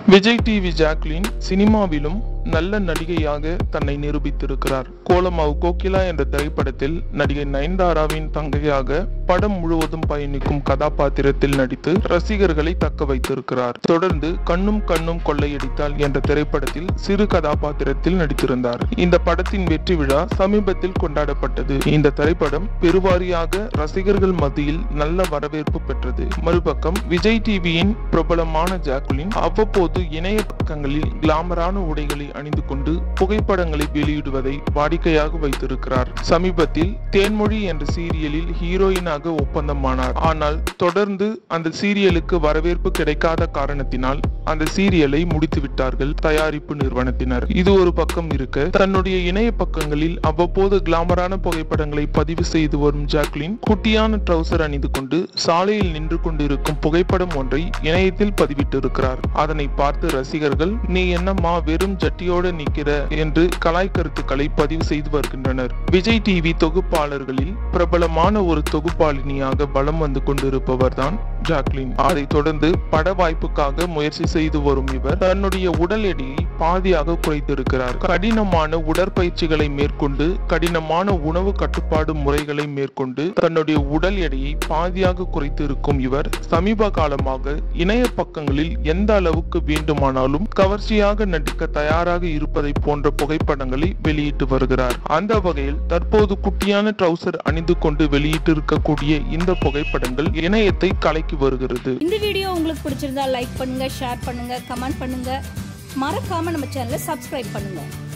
Vijay TV Jacqueline சினிமாவிலும் நல்ல நடிகையாக தன்னை நிரூபித்திருக்கிறார் கோலமாவு கோகிலா என்ற திரைப்படத்தில் நடிகை நயன்தாராவின் தங்கையாக படம் முழுவதும் பயணிக்கும் கதாபாத்திரத்தில் நடித்து ரசிகர்களை தக்க வைத்திருக்கிறார் தொடர்ந்து கண்ணும் கண்ணும் கொள்ளையடித்தால் என்ற திரைப்படத்தில் சிறு கதாபாத்திரத்தில் நடித்திருந்தார் இந்த படத்தின் வெற்றி விழா சமீபத்தில் கொண்டாடப்பட்டது இந்த திரைப்படம் பெருவாரியாக ரசிகர்கள் மத்தியில் நல்ல வரவேற்பு பெற்றது மறுபக்கம் விஜய் டிவியின் பிரபலமான ஜாக்குலின் அவ்வப்போது இணைய பக்கங்களில் கிளாமரான உடைகளை அணிந்து கொண்டு புகைப்படங்களை வெளியிடுவதை வாடிக்கையாக வைத்திருக்கிறார் சமீபத்தில் தேன்மொழி என்ற சீரியலில் ஹீரோயினாக ஒப்பந்தமானார் ஆனால் தொடர்ந்து அந்த சீரியலுக்கு வரவேற்பு கிடைக்காத காரணத்தினால் அந்த சீரியலை முடித்து விட்டார்கள் தயாரிப்பு நிறுவனத்தினர் இது ஒரு பக்கம் இருக்க தன்னுடைய இணைய பக்கங்களில் அவ்வப்போது கிளாமரான புகைப்படங்களை பதிவு செய்து வரும் ஜாக்லின் குட்டியான ட்ரௌசர் அணிந்து கொண்டு சாலையில் நின்று கொண்டிருக்கும் புகைப்படம் ஒன்றை இணையத்தில் பதிவிட்டிருக்கிறார் அதனை பார்த்து ரசிகர்கள் நீ என்னம்மா வெறும் ஜட்டியோட நிக்கிற என்று கலாய் கருத்துக்களை பதிவு செய்து வருகின்றனர் விஜய் டிவி தொகுப்பாளர்களில் பிரபலமான ஒரு தொகுப்பாளினியாக பலம் வந்து கொண்டிருப்பவர் தான் ஜாக்லின் அதை தொடர்ந்து பட வாய்ப்புக்காக முயற்சி செய்து வரும் இவர் தன்னுடைய உடல் எடையை பாதியாக குறைத்திருக்கிறார் கடினமான உடற்பயிற்சிகளை மேற்கொண்டு கடினமான உணவு கட்டுப்பாடு முறைகளை மேற்கொண்டு தன்னுடைய உடல் எடையை பாதியாக குறைத்து இருக்கும் இவர் சமீப காலமாக இணைய பக்கங்களில் எந்த அளவுக்கு வேண்டுமானாலும் கவர்ச்சியாக நடிக்க தயாராக இருப்பதை போன்ற புகைப்படங்களை வெளியிட்டு வருகிறார் அந்த வகையில் தற்போது குட்டியான ட்ரௌசர் அணிந்து கொண்டு வெளியிட்டிருக்கக்கூடிய இந்த புகைப்படங்கள் இணையத்தை கலக்கி வருகிறது இந்த வீடியோ உங்களுக்கு பிடிச்சிருந்தா லைக் பண்ணுங்க ஷேர் பண்ணுங்க கமெண்ட் பண்ணுங்க மறக்காம நம்ம சேனலை சப்ஸ்கிரைப் பண்ணுங்க